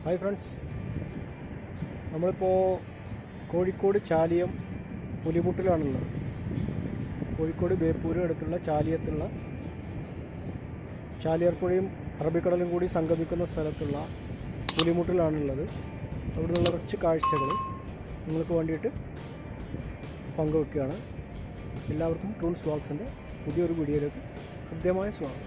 hi friends നമ്മളിപ്പോൾ കോഴിക്കോട് ചാലിയം പുലിമുട്ടിലാണുള്ളത് കോഴിക്കോട് ബേപ്പൂര് അടുത്തുള്ള ചാലിയത്തുള്ള ചാലിയാർപ്പുഴയും അറബിക്കടലും കൂടി സംഗമിക്കുന്ന സ്ഥലത്തുള്ള പുലിമുട്ടിലാണുള്ളത് അവിടെ നിന്നുള്ള കുറച്ച് കാഴ്ചകൾ നിങ്ങൾക്ക് വേണ്ടിയിട്ട് പങ്കുവെക്കുകയാണ് എല്ലാവർക്കും ട്രൂൺസ് വ്ളോഗ്സിൻ്റെ പുതിയൊരു വീഡിയോയിലേക്ക് ഹൃദ്യമായ സ്വാഗതം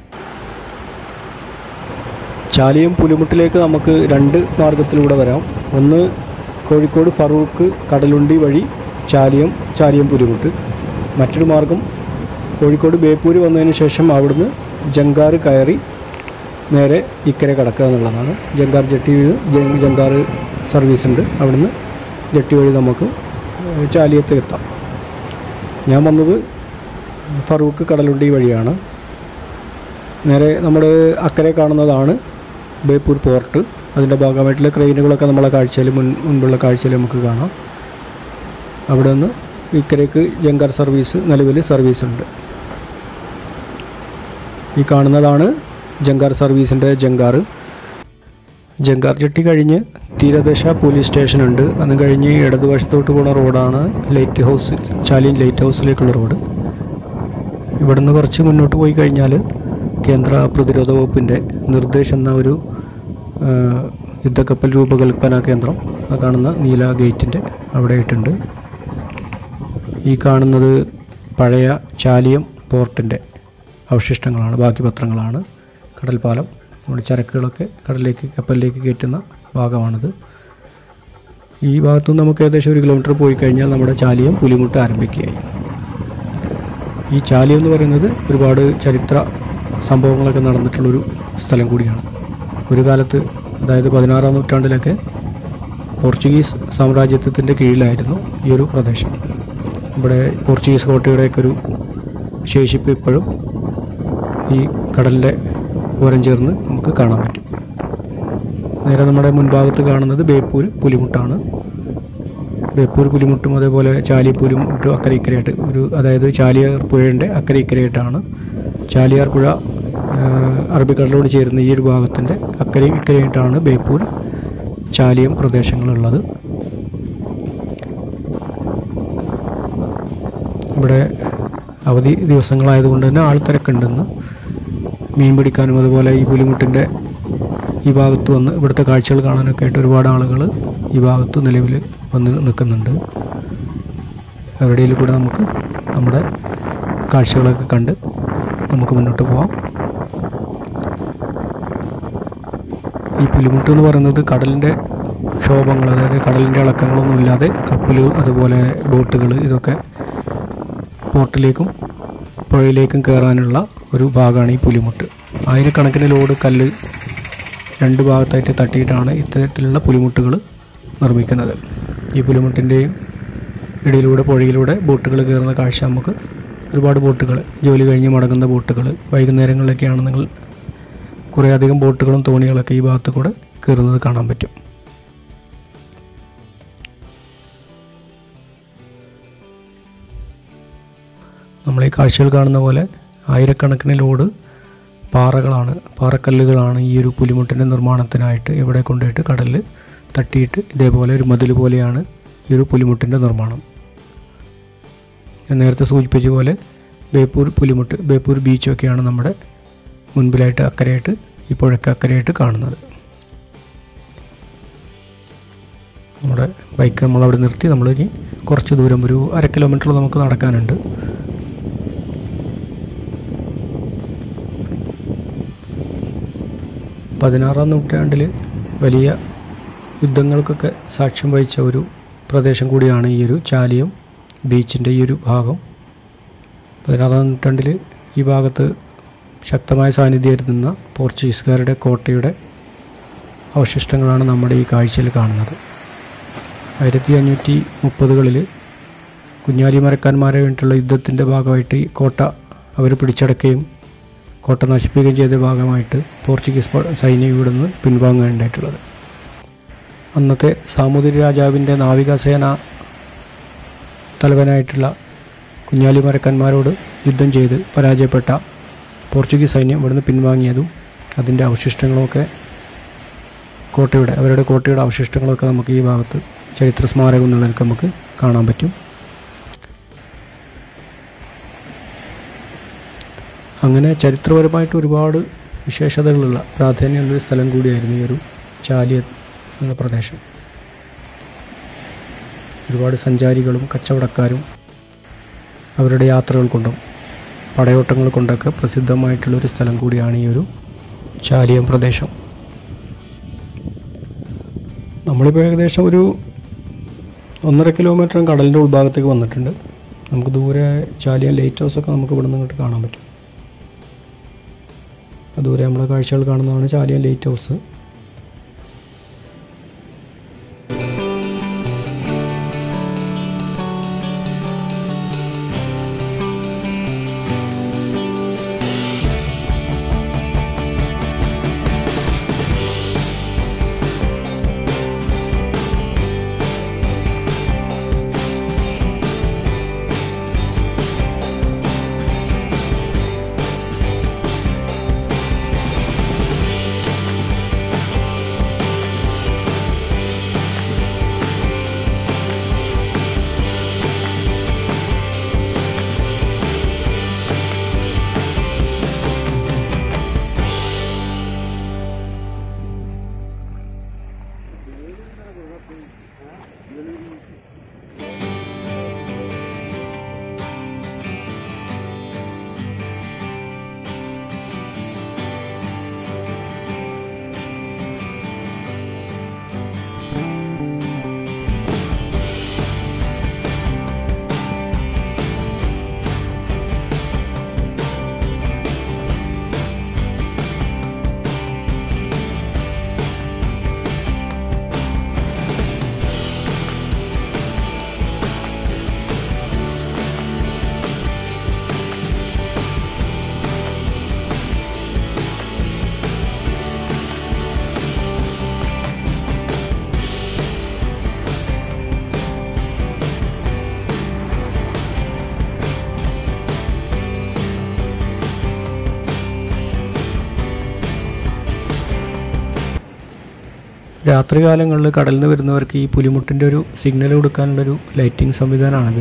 ചാലിയം പുലിമുട്ടിലേക്ക് നമുക്ക് രണ്ട് മാർഗത്തിലൂടെ വരാം ഒന്ന് കോഴിക്കോട് ഫറൂഖ് കടലുണ്ടി വഴി ചാലിയം ചാലിയം പുലിമുട്ട് മറ്റൊരു മാർഗം കോഴിക്കോട് ബേപ്പൂര് വന്നതിന് ശേഷം അവിടുന്ന് ജങ്കാർ കയറി നേരെ ഇക്കരെ കടക്കുക എന്നുള്ളതാണ് ജങ്കാർ ജെട്ടി ജ- ജങ്കാർ സർവീസ് ഉണ്ട് അവിടുന്ന് ജെട്ടി വഴി നമുക്ക് ഏഹ്, ചാലിയത്ത് എത്താം ഞാൻ വന്നത് ഫറൂഖ് കടലുണ്ടി വഴിയാണ് നേരെ നമ്മൾ അക്കരെ കാണുന്നതാണ് ബേപ്പൂർ പോർട്ട് അതിൻ്റെ ഭാഗമായിട്ടുള്ള ക്രെയിനുകളൊക്കെ നമ്മളെ കാഴ്ചയിൽ മുൻ മുൻപുള്ള കാഴ്ചയിൽ നമുക്ക് കാണാം അവിടെ നിന്ന് ഇക്കരയ്ക്ക് ജങ്കാർ സർവീസ് നിലവിൽ സർവീസ് ഉണ്ട് ഈ കാണുന്നതാണ് ജങ്കാർ സർവീസിൻ്റെ ജങ്കാർ ജങ്കാർ ജെട്ടി കഴിഞ്ഞ് തീരദേശ പോലീസ് സ്റ്റേഷൻ ഉണ്ട് അത് കഴിഞ്ഞ് ഇടതുവശത്തോട്ട് പോണ റോഡാണ് ലൈറ്റ് ഹൗസ് ചാലിയൻ ലൈറ്റ് ഹൗസിലേക്കുള്ള റോഡ് ഇവിടുന്ന് കുറച്ച് മുന്നോട്ട് പോയി കഴിഞ്ഞാൽ കേന്ദ്ര പ്രതിരോധ വകുപ്പിൻ്റെ നിർദ്ദേശ് എന്ന ഒരു ആ, യുദ്ധക്കപ്പൽ രൂപകൽപ്പന കേന്ദ്രം ആ കാണുന്ന നീല ഗേറ്റിൻ്റെ അവിടെ ആയിട്ടുണ്ട് ഈ കാണുന്നത് പഴയ ചാലിയം പോർട്ടിൻ്റെ അവശിഷ്ടങ്ങളാണ് ബാക്കി പത്രങ്ങളാണ് കടൽപ്പാലം നമ്മുടെ ചരക്കുകളൊക്കെ കടലിലേക്ക് കപ്പലിലേക്ക് കയറ്റുന്ന ഭാഗമാണിത് ഈ ഭാഗത്തുനിന്ന് നമുക്ക് ഏകദേശം ഒരു കിലോമീറ്റർ പോയി കഴിഞ്ഞാൽ നമ്മുടെ ചാലിയം പുലിമുട്ട് ആരംഭിക്കുകയായി ഈ ചാലിയം എന്ന് പറയുന്നത് ഒരുപാട് ചരിത്ര സംഭവങ്ങളൊക്കെ നടന്നിട്ടുള്ളൊരു സ്ഥലം കൂടിയാണ് ഒരു കാലത്ത് അതായത് പതിനാറാം നൂറ്റാണ്ടിലൊക്കെ പോർച്ചുഗീസ് സാമ്രാജ്യത്വത്തിൻ്റെ കീഴിലായിരുന്നു ഈ ഒരു പ്രദേശം ഇവിടെ പോർച്ചുഗീസ് കോട്ടയുടെയൊക്കെ ഒരു ശേഷിപ്പ് ഇപ്പോഴും ഈ കടലിൻ്റെ ഓരം ചേർന്ന് നമുക്ക് കാണാൻ പറ്റും നേരെ നമ്മുടെ മുൻഭാഗത്ത് കാണുന്നത് ബേപ്പൂർ പുലിമുട്ടാണ് ബേപ്പൂർ പുലിമുട്ടും അതേപോലെ ചാലിയ പുലിമുട്ടും അക്കരെ ഇക്കരയായിട്ട് ഒരു അതായത് ചാലിയാർ പുഴയുടെ അക്കരെ ഇക്കരയായിട്ടാണ് ചാലിയാർ പുഴ ആ, അറബിക്കടലോട് ചേരുന്ന ഈ ഒരു ഭാഗത്തിൻ്റെ അക്കരയും ഇക്കരയായിട്ടാണ് ബേപ്പൂർ ചാലിയം പ്രദേശങ്ങളുള്ളത് ഇവിടെ അവധി ദിവസങ്ങളായതുകൊണ്ട് തന്നെ ആൾത്തിരക്കുണ്ടെന്ന് മീൻ പിടിക്കാനും അതുപോലെ ഈ പുലിമുട്ടിൻ്റെ ഈ ഭാഗത്ത് വന്ന് ഇവിടുത്തെ കാഴ്ചകൾ കാണാനൊക്കെ ആയിട്ട് ഒരുപാട് ആളുകൾ ഈ ഭാഗത്ത് നിലവിൽ വന്ന് നിൽക്കുന്നുണ്ട് എവിടെയും കൂടെ നമുക്ക് നമ്മുടെ കാഴ്ചകളൊക്കെ കണ്ട് നമുക്ക് മുന്നോട്ട് പോവാം ഈ പുലിമുട്ട് എന്ന് പറയുന്നത് കടലിൻ്റെ ക്ഷോഭങ്ങൾ അതായത് കടലിൻ്റെ ഇളക്കങ്ങളൊന്നും ഇല്ലാതെ കപ്പൽ അതുപോലെ ബോട്ടുകൾ ഇതൊക്കെ പോർട്ടിലേക്കും പുഴയിലേക്കും കയറാനുള്ള ഒരു ഭാഗമാണ് ഈ പുലിമുട്ട് ആയിരക്കണക്കിന് ലോഡ് കല്ല് രണ്ട് ഭാഗത്തായിട്ട് തട്ടിയിട്ടാണ് ഇത്തരത്തിലുള്ള പുലിമുട്ടുകൾ നിർമ്മിക്കുന്നത് ഈ പുലിമുട്ടിൻ്റെയും ഇടയിലൂടെ പുഴയിലൂടെ ബോട്ടുകൾ കയറുന്ന കാഴ്ച നമുക്ക് ഒരുപാട് ബോട്ടുകൾ ജോലി കഴിഞ്ഞ് മടങ്ങുന്ന ബോട്ടുകൾ വൈകുന്നേരങ്ങളിലൊക്കെയാണ് നിങ്ങൾ കുറേ അധികം ബോട്ടുകളും തോണികളൊക്കെ ഈ ഭാഗത്ത് കൂടെ കയറുന്നത് കാണാൻ പറ്റും നമ്മൾ ഈ കാഴ്ചകൾ കാണുന്ന പോലെ ആയിരക്കണക്കിന് ലോഡ് പാറകളാണ് പാറക്കല്ലുകളാണ് ഈ ഒരു പുലിമുട്ടിൻ്റെ നിർമ്മാണത്തിനായിട്ട് ഇവിടെ കൊണ്ടുപോയിട്ട് കടലിൽ തട്ടിയിട്ട് ഇതേപോലെ ഒരു മതിൽ പോലെയാണ് ഈ ഒരു പുലിമുട്ടിൻ്റെ നിർമ്മാണം ഞാൻ നേരത്തെ സൂചിപ്പിച്ച പോലെ ബേപ്പൂർ പുലിമുട്ട് ബേപ്പൂർ ബീച്ചൊക്കെയാണ് നമ്മുടെ മുൻപിലായിട്ട് അക്കരയായിട്ട് ഈ പുഴയ്ക്ക് അക്കരയായിട്ട് കാണുന്നത് നമ്മുടെ ബൈക്ക് നമ്മളവിടെ നിർത്തി നമ്മൾ ഇനി കുറച്ച് ദൂരം ഒരു അര കിലോമീറ്റർ നമുക്ക് നടക്കാനുണ്ട് പതിനാറാം നൂറ്റാണ്ടിൽ വലിയ യുദ്ധങ്ങൾക്കൊക്കെ സാക്ഷ്യം വഹിച്ച ഒരു പ്രദേശം കൂടിയാണ് ഈ ഒരു ചാലിയം ബീച്ചിൻ്റെ ഈ ഒരു ഭാഗം പതിനാറാം നൂറ്റാണ്ടിൽ ഈ ഭാഗത്ത് ശക്തമായ സാന്നിധ്യമായിരുന്ന പോർച്ചുഗീസുകാരുടെ കോട്ടയുടെ അവശിഷ്ടങ്ങളാണ് നമ്മുടെ ഈ കാഴ്ചയിൽ കാണുന്നത് ആയിരത്തി അഞ്ഞൂറ്റി മുപ്പതുകളിൽ കുഞ്ഞാലി മരക്കാന്മാരെ വേണ്ടിയിട്ടുള്ള യുദ്ധത്തിൻ്റെ ഭാഗമായിട്ട് ഈ കോട്ട അവർ പിടിച്ചടക്കുകയും കോട്ട നശിപ്പിക്കുകയും ചെയ്ത ഭാഗമായിട്ട് പോർച്ചുഗീസ് പ- സൈന്യം ഇവിടെ നിന്ന് പിൻവാങ്ങുകയുണ്ടായിട്ടുള്ളത് അന്നത്തെ സാമൂതിരി രാജാവിൻ്റെ നാവികസേന തലവനായിട്ടുള്ള കുഞ്ഞാലി മരക്കന്മാരോട് യുദ്ധം ചെയ്ത് പരാജയപ്പെട്ട പോർച്ചുഗീസ് സൈന്യം ഇവിടുന്ന് പിൻവാങ്ങിയതും അതിൻ്റെ അവശിഷ്ടങ്ങളുമൊക്കെ കോട്ടയുടെ അവരുടെ കോട്ടയുടെ അവശിഷ്ടങ്ങളൊക്കെ നമുക്ക് ഈ ഭാഗത്ത് ചരിത്ര സ്മാരകം എന്നുള്ളതൊക്കെ നമുക്ക് കാണാൻ പറ്റും അങ്ങനെ ചരിത്രപരമായിട്ട് ഒരുപാട് വിശേഷതകളുള്ള പ്രാധാന്യമുള്ളൊരു സ്ഥലം കൂടിയായിരുന്നു ഈ ഒരു ചാലിയ എന്ന പ്രദേശം ഒരുപാട് സഞ്ചാരികളും കച്ചവടക്കാരും അവരുടെ യാത്രകൾ കൊണ്ടും പടയോട്ടങ്ങൾ കൊണ്ടൊക്കെ പ്രസിദ്ധമായിട്ടുള്ളൊരു സ്ഥലം കൂടിയാണ് ഈ ഒരു ചാലിയം പ്രദേശം നമ്മളിപ്പോൾ ഏകദേശം ഒരു ഒന്നര കിലോമീറ്റർ കടലിൻ്റെ ഉൾഭാഗത്തേക്ക് വന്നിട്ടുണ്ട് നമുക്ക് ദൂരെ ചാലിയം ലൈറ്റ് ഹൗസൊക്കെ നമുക്ക് ഇവിടെ നിന്ന് ഇങ്ങോട്ട് കാണാൻ പറ്റും ദൂരെ നമ്മളെ കാഴ്ചകൾ കാണുന്നതാണ് ചാലിയം ലൈറ്റ് ഹൗസ് രാത്രികാലങ്ങളിൽ കടലിൽ നിന്ന് വരുന്നവർക്ക് ഈ പുലിമുട്ടിൻ്റെ ഒരു സിഗ്നൽ കൊടുക്കാനുള്ളൊരു ലൈറ്റിംഗ് സംവിധാനമാണിത്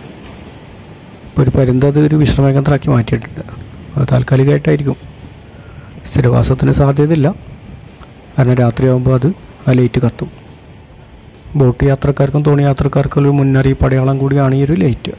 ഇപ്പോൾ ഒരു പരുന്തത് ഒരു വിശ്രമ കേന്ദ്രമാക്കി മാറ്റിയിട്ടുണ്ട് അത് താൽക്കാലികമായിട്ടായിരിക്കും സ്ഥിരവാസത്തിന് സാധ്യതയില്ല കാരണം രാത്രിയാകുമ്പോൾ അത് ആ ലൈറ്റ് കത്തും ബോട്ട് യാത്രക്കാർക്കും തോണി യാത്രക്കാർക്കും ഒരു മുന്നറിയിപ്പ് അടയാളം കൂടിയാണ് ഈ ഒരു ലൈറ്റ്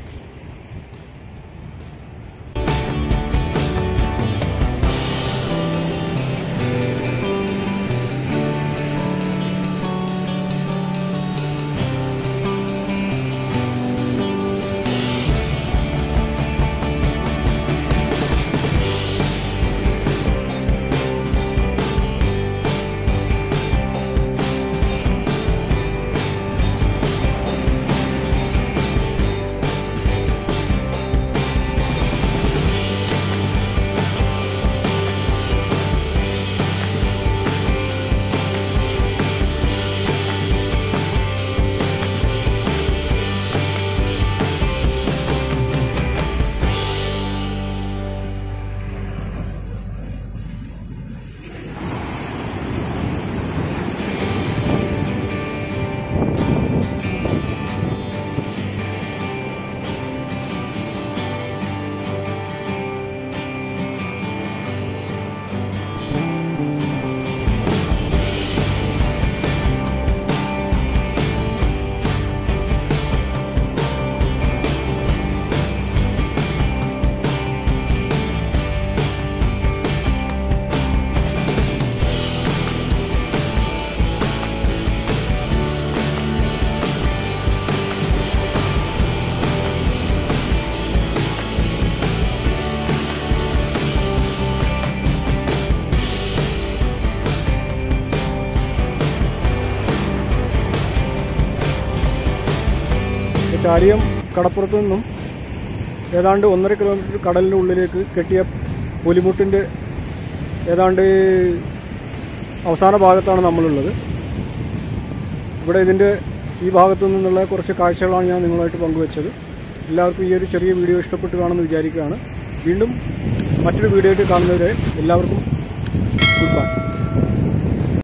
ചാലിയം കടപ്പുറത്ത് നിന്നും ഏതാണ്ട് ഒന്നര കിലോമീറ്റർ കടലിൻ്റെ ഉള്ളിലേക്ക് കെട്ടിയ പുലിമുട്ടിൻ്റെ ഏതാണ്ട് അവസാന ഭാഗത്താണ് നമ്മളുള്ളത് ഇവിടെ ഇതിൻ്റെ ഈ ഭാഗത്തു നിന്നുള്ള കുറച്ച് കാഴ്ചകളാണ് ഞാൻ നിങ്ങളുമായിട്ട് പങ്കുവച്ചത് എല്ലാവർക്കും ഈ ഒരു ചെറിയ വീഡിയോ ഇഷ്ടപ്പെട്ട് കാണുമെന്ന് വിചാരിക്കുകയാണ് വീണ്ടും മറ്റൊരു വീഡിയോ ആയിട്ട് കാണുന്നവരെ എല്ലാവർക്കും ഗുഡ് ബൈ